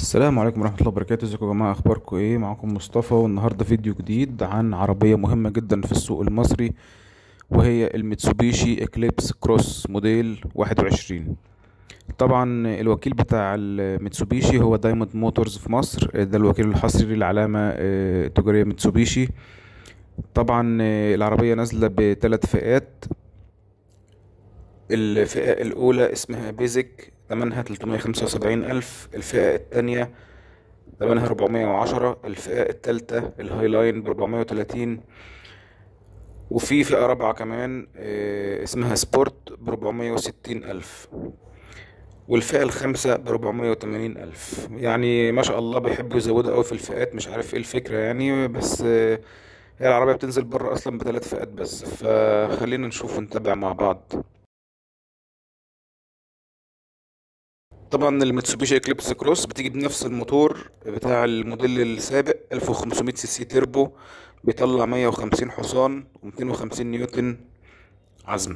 السلام عليكم ورحمة الله وبركاته ازيكم يا جماعة اخباركم ايه معاكم مصطفى والنهاردة فيديو جديد عن عربية مهمة جدا في السوق المصري وهي الميتسوبيشي اكليبس كروس موديل واحد وعشرين طبعا الوكيل بتاع الميتسوبيشي هو دايموند موتورز في مصر ده الوكيل الحصري للعلامة آه، التجارية ميتسوبيشي طبعا آه، العربية نازلة بثلاث فئات الفئة الأولى اسمها بيزك ثمنها 375 ألف الفئة التانية ثمنها 410 الفئة التالتة الهاي لاين ب 430 وفي فئة رابعة كمان آه، اسمها سبورت ب 460 ألف والفئة الخامسة ب 480 ألف يعني ما شاء الله بيحبوا يزودوا أوي في الفئات مش عارف ايه الفكرة يعني بس آه، هي العربية بتنزل بره أصلا بثلاث فئات بس فخلينا نشوف ونتابع مع بعض طبعا الميتسوبيشي اكليبس كروس بتيجي بنفس الموتور بتاع الموديل السابق 1500 سي سي تربو بيطلع 150 حصان و250 نيوتن عزم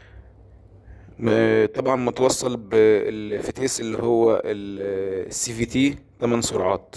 م- طبعا متوصل بالفتيس اللي هو السي في تي 8 سرعات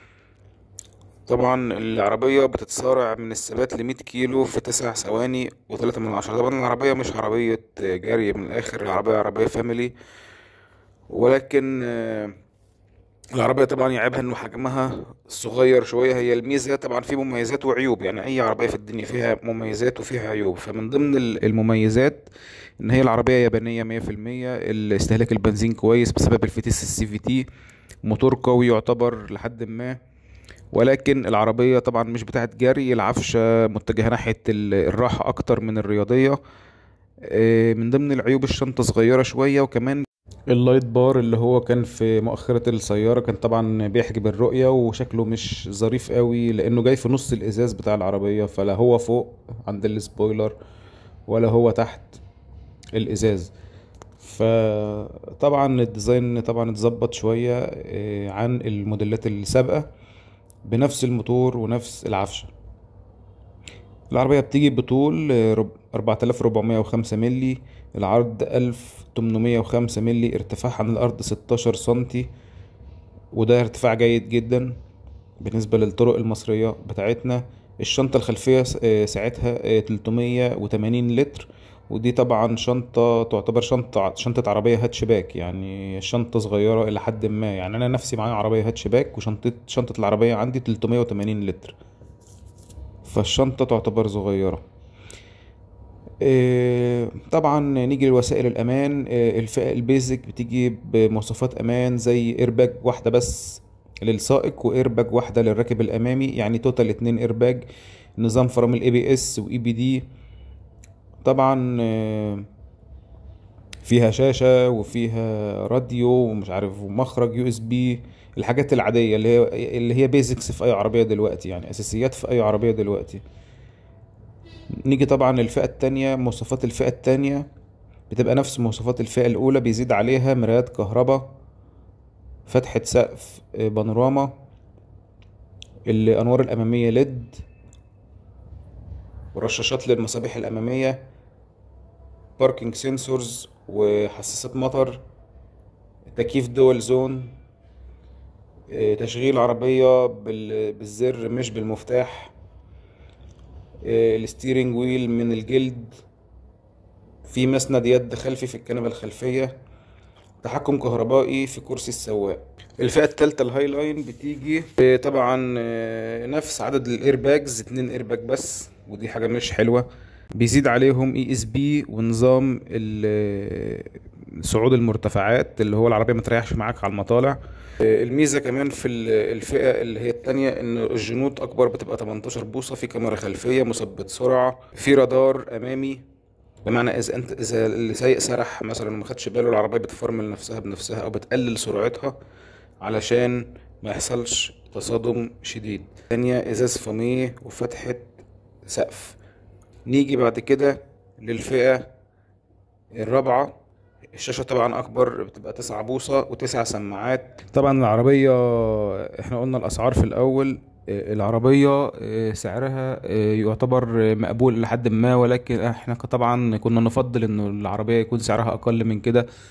طبعا العربية بتتسارع من الثبات ل 100 كيلو في 9 ثواني و3 من عشرة طبعا العربية مش عربية جري من الآخر العربية عربية فاميلي ولكن آه، العربية طبعا يعيبها انه حجمها صغير شوية هي الميزة طبعا في مميزات وعيوب يعني اي عربية في الدنيا فيها مميزات وفيها عيوب فمن ضمن ال- المميزات ان هي العربية يابانية مية في المية استهلاك البنزين كويس بسبب الفتيس السي في تي موتور قوي يعتبر لحد ما ولكن العربية طبعا مش بتاعت جري العفشة متجهة ناحية ال- الراحة اكتر من الرياضية آه، من ضمن العيوب الشنطة صغيرة شوية وكمان اللايت بار اللي هو كان في مؤخرة السيارة كان طبعا بيحجب الرؤية وشكله مش ظريف قوي لأنه جاي في نص الإزاز بتاع العربية فلا هو فوق عند السبويلر ولا هو تحت الإزاز فطبعا الديزاين طبعا اتظبط شوية آه، عن الموديلات السابقة بنفس الموتور ونفس العفشة العربية بتيجي بطول أربعة آلاف ربعمية وخمسة ملي العرض ألف تمنمية وخمسة ملي ارتفاع عن الأرض ستاشر سنتي وده ارتفاع جيد جدا بالنسبة للطرق المصرية بتاعتنا الشنطة الخلفية س- آه، سعتها تلتمية وتمانين لتر ودي طبعا شنطة تعتبر شنطة شنطة عربية هاتشباك يعني شنطة صغيرة إلى حد ما يعني أنا نفسي معايا عربية هاتشباك وشنطة شنطة العربية عندي تلتمية وتمانين لتر فالشنطة تعتبر صغيرة إيه، طبعا نيجي لوسائل الأمان إيه، الفئة البيزك بتيجي بمواصفات أمان زي إيرباج واحدة بس للسائق وإيرباج واحدة للراكب الأمامي يعني توتال اتنين إيرباج نظام فرامل اي بي اس واي بي دي طبعا آه، فيها شاشة وفيها راديو ومش عارف ومخرج يو اس بي الحاجات العادية اللي هي اللي هي بيزكس في أي عربية دلوقتي يعني أساسيات في أي عربية دلوقتي نيجي طبعا للفئة التانية مواصفات الفئة التانية بتبقى نفس مواصفات الفئة الأولى بيزيد عليها مرايات كهرباء فتحة سقف آه، بانوراما الأنوار الأمامية ليد ورشاشات للمصابيح الأمامية باركينج سنسورز وحساسات مطر تكييف دول زون آه، تشغيل عربية بال- بالزر مش بالمفتاح آه، الستيرنج ويل من الجلد في مسند يد خلفي في الكنبة الخلفية تحكم كهربائي في كرسي السواق الفئة التالتة الهاي لاين بتيجي آه، طبعا آه، نفس عدد الايرباجز اتنين ايرباج بس ودي حاجة مش حلوة بيزيد عليهم اي اس بي ونظام ال- صعود المرتفعات اللي هو العربية متريحش معاك على المطالع آه، الميزة كمان في ال- الفئة اللي هي التانية ان الجنوط اكبر بتبقى 18 بوصة في كاميرا خلفية مثبت سرعة في رادار امامي بمعنى اذا انت اذا اللي سايق سرح مثلا وما خدش باله العربيه بتفرمل نفسها بنفسها او بتقلل سرعتها علشان ما يحصلش تصادم شديد تانية ازاز فاميه وفتحة سقف نيجي بعد كده للفئة الرابعة الشاشة طبعا أكبر بتبقى تسعة بوصة وتسع سماعات طبعا العربية احنا قلنا الأسعار في الأول آه، العربية آه، سعرها آه، يعتبر مقبول لحد ما ولكن احنا ك- طبعا كنا نفضل انه العربية يكون سعرها أقل من كده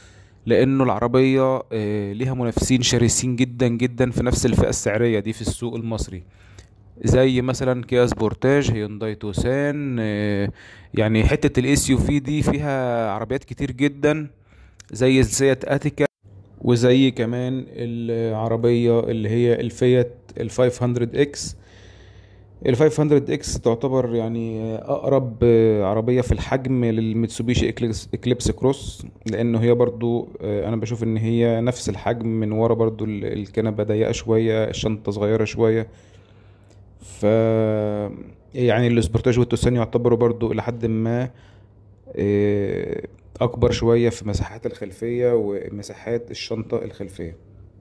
لانه العربية آه، ليها منافسين شرسين جدا جدا في نفس الفئة السعرية دي في السوق المصري زي مثلا كيا سبورتاج هيونداي توسان آه، يعني حتة الاس يو في دي فيها عربيات كتير جدا زي السيات اتيكا وزي كمان العربية اللي هي الفيات ال 500 اكس ال 500 اكس تعتبر يعني اقرب عربية في الحجم للميتسوبيشي إكليبس, اكليبس كروس لانه هي برضو انا بشوف ان هي نفس الحجم من ورا برضو ال- الكنبة ضيقة شوية الشنطة صغيرة شوية ف يعني السبورتاج والتوسان يعتبروا برضو الى حد ما آه، اكبر شوية في مساحات الخلفية ومساحات الشنطة الخلفية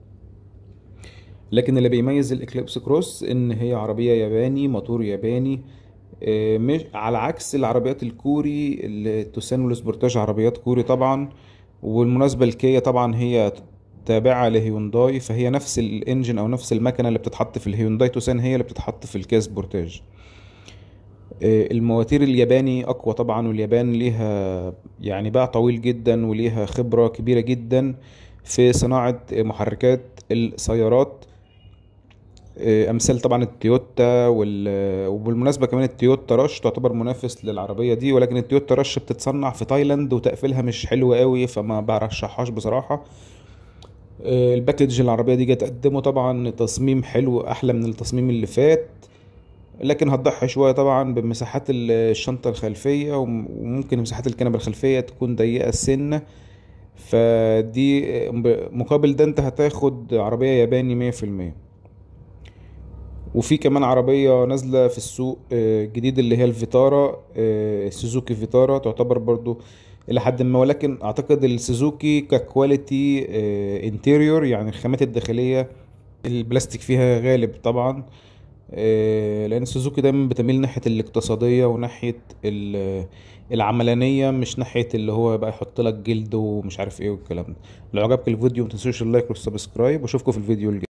لكن اللي بيميز الاكليبس كروس ان هي عربية ياباني موتور ياباني آه، مش على عكس العربيات الكوري التوسان والسبورتاج عربيات كوري طبعا والمناسبة الكيا طبعا هي تابعة لهيونداي فهي نفس الانجن او نفس المكنة اللي بتتحط في الهيونداي توسان هي اللي بتتحط في الكيا سبورتاج آه، المواتير الياباني اقوى طبعا واليابان ليها يعني باع طويل جدا وليها خبرة كبيرة جدا في صناعة محركات السيارات آه، امثال طبعا التويوتا وال... وبالمناسبه كمان التويوتا رش تعتبر منافس للعربيه دي ولكن التويوتا رش بتتصنع في تايلاند وتقفيلها مش حلو قوي فما برشحهاش بصراحه آه، الباكج العربيه دي جت تقدمه طبعا تصميم حلو احلى من التصميم اللي فات لكن هتضحي شويه طبعا بمساحات ال- الشنطه الخلفيه وم- وممكن مساحات الكنبه الخلفيه تكون ضيقه سنه فدي آه، مقابل ده انت هتاخد عربيه ياباني مية في المية وفي كمان عربية نازلة في السوق آه، جديد اللي هي الفيتارا آه، سوزوكي فيتارا تعتبر برضو إلى حد ما ولكن أعتقد السوزوكي ككواليتي انتيريور يعني الخامات الداخلية البلاستيك فيها غالب طبعا آه، لأن سوزوكي دايما بتميل ناحية الاقتصادية وناحية ال- العملانية مش ناحية اللي هو بقى يحط لك جلد ومش عارف ايه والكلام ده لو عجبك الفيديو متنسوش اللايك والسبسكرايب واشوفكم في الفيديو الجاي